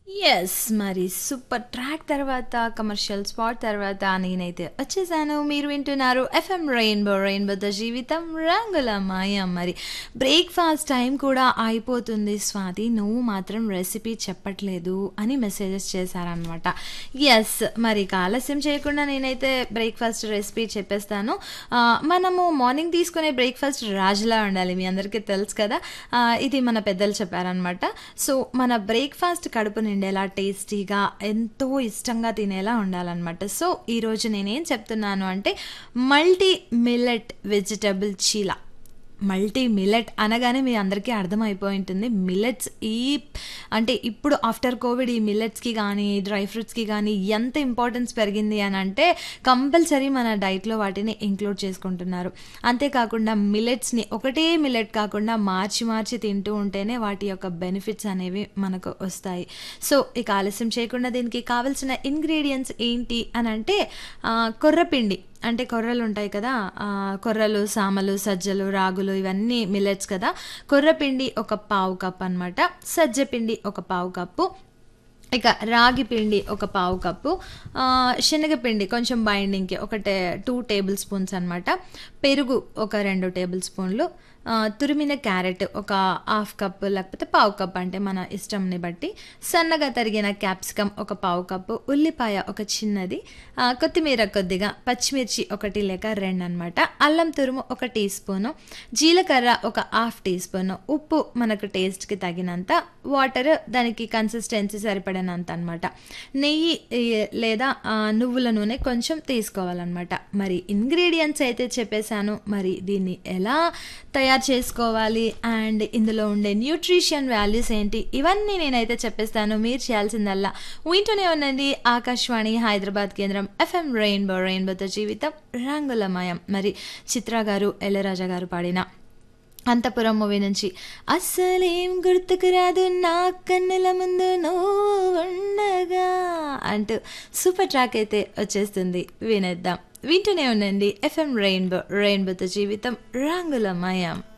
Yes. మరి super track తర్వాత, commercial spot తర్వాత నేనైతే వచ్చేసాను. మీరు వింటున్నారు ఎఫ్ఎం రెయిన్బో. రెయిన్బోతో జీవితం రంగుల మాయం. మరి బ్రేక్‌ఫాస్ట్ టైం కూడా అయిపోతుంది స్వాతి. నువ్వు మాత్రం రెసిపీ చెప్పట్లేదు అని మెసేజెస్ చేశారనమాట. యెస్. మరి ఇక ఆలస్యం చేయకుండా నేనైతే బ్రేక్‌ఫాస్ట్ రెసిపీ చెప్పేస్తాను. ఆహ్, మనము మార్నింగ్ తీసుకునే బ్రేక్‌ఫాస్ట్ రాజులా ఉండాలి. మీ అందరికీ తెలుసు కదా! ఆహ్, ఇది మన పెద్దలు చెప్పారనమాట. సో, మన బ్రేక్‌ఫాస్ట్ కడుపు నిండేలా టేస్టీగా ఎంతో ఇష్టంగా తినేలా ఉండాలనమాట. సో, ఈరోజు నేనేం చెప్తున్నాను అంటే multi millet vegetable cheela. Multi millet అనగానే మీ అందరికీ అర్థమైపోయి ఉంటుంది. మిల్లెట్స్ ఈ అంటే ఇప్పుడు ఆఫ్టర్ కోవిడ్ ఈ మిల్లెట్స్‌కి గానీ, డ్రై ఫ్రూట్స్‌కి గానీ ఎంత ఇంపార్టెన్స్ పెరిగింది అనంటే కంపల్సరీ మన డైట్‌లో వాటిని ఇంక్లూడ్ చేసుకుంటున్నారు. అంతేకాకుండా మిల్లెట్స్‌ని ఒకటే మిల్లెట్ కాకుండా మార్చి మార్చి తింటూ ఉంటేనే వాటి యొక్క బెనిఫిట్స్ అనేవి మనకు వస్తాయి. సో, ఇక ఆలస్యం చేయకుండా దీనికి కావాల్సిన ఇంగ్రీడియెంట్స్ ఏంటి అనంటే ఆహ్, కొర్రపిండి అంటే కొర్రలుంటాయి కదా! ఆహ్, కొర్రలు, సామలు, సజ్జలు, రాగులు ఇవన్నీ మిల్లెట్స్ కదా! కొర్రపిండి ఒక పావు కప్ అనమాట. సజ్జ పిండి ఒక పావు కప్పు. ఇక రాగి పిండి ఒక పావు కప్పు. ఆహ్, శనగపిండి కొంచెం బైండింగ్‌కి ఒక టే 2 టేబుల్ స్పూన్స్ అనమాట. పెరుగు ఒక 2 టేబుల్ స్పూన్లు. ఆహ్, తురిమిన క్యారెట్ ఒక హాఫ్ కప్ లేకపోతే పావు కప్ అంటే మన ఇష్టంని బట్టి. సన్నగా తరిగిన క్యాప్సికమ్ ఒక పావు కప్పు. ఉల్లిపాయ ఒక చిన్నది. ఆహ్, కొత్తిమీర కొద్దిగా. పచ్చిమిర్చి 1 లేక 2 అనమాట. అల్లం తురుము ఒక టీ స్పూను. జీలకర్ర ఒక హాఫ్ టీ స్పూను. ఉప్పు మనకు టేస్ట్‌కి తగినంత. వాటర్ దానికి కన్సిస్టెన్సీ సరిపడినంత అనమాట. నెయ్యి ఈ లేదా ఆహ్, నువ్వుల నూనె కొంచెం తీసుకోవాలనమాట. మరి ఇంగ్రీడియెంట్స్ అయితే చెప్పేసాను. మరి దీన్ని ఎలా తయారు చేసుకోవాలి అండ్ ఇందులో ఉండే న్యూట్రిషన్ వాల్యూస్ ఏంటి ఇవన్నీ నేనైతే చెప్పేస్తాను. మీరు చేయాల్సిందల్లా వింటూనే ఉండండి ఆకాశవాణి హైదరాబాద్ కేంద్రం ఎఫ్ఎం రెయిన్బో. రెయిన్బోతో జీవితం రంగులమయం. మరి చిత్ర గారు, ఇళయరాజా గారు పాడిన అంతపురం మూవీ నుంచి అస్సలేం గుర్తుకు రాదు నా కన్నుల ముందు నువ్వుండగా అంటూ సూపర్ ట్రాక్ అయితే వచ్చేస్తుంది. వినేద్దాం. వింటూనే ఉండండి ఎఫ్ఎం రెయిన్బో. రెయిన్బోతో జీవితం రంగులమయం.